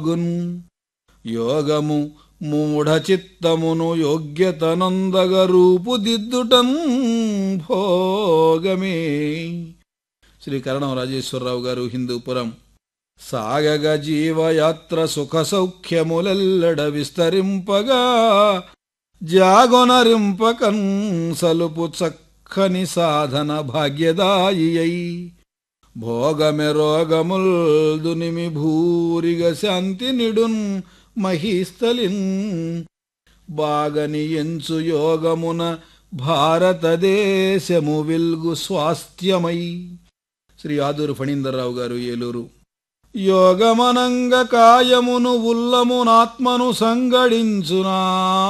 గున్ యోగము మూఢ చిత్తమును యోగ్యతనందగ రూపుదిద్దుటం భోగమే శ్రీ కరణం రాజేశ్వరరావు గారు హిందూపురం సాగగ జీవయాత్ర సుఖ సౌఖ్యములెల్లడ విస్తరింపగా జాగొనరింపకన్ సలుపు చక్కని సాధన భాగ్యదాయి అయి భోగమె రోగముల్ దునిమి భూరిగ శాంతి నిడున్ మహీస్థలిన్ బాగని ఎంచు యోగమున భారతదేశము విల్గు స్వాస్థ్యమై శ్రీ ఆదూరు ఫణీందర్రావు గారు ఏలూరు యోగమనంగ కాయమును ఉల్లమునాత్మను సంగడించునా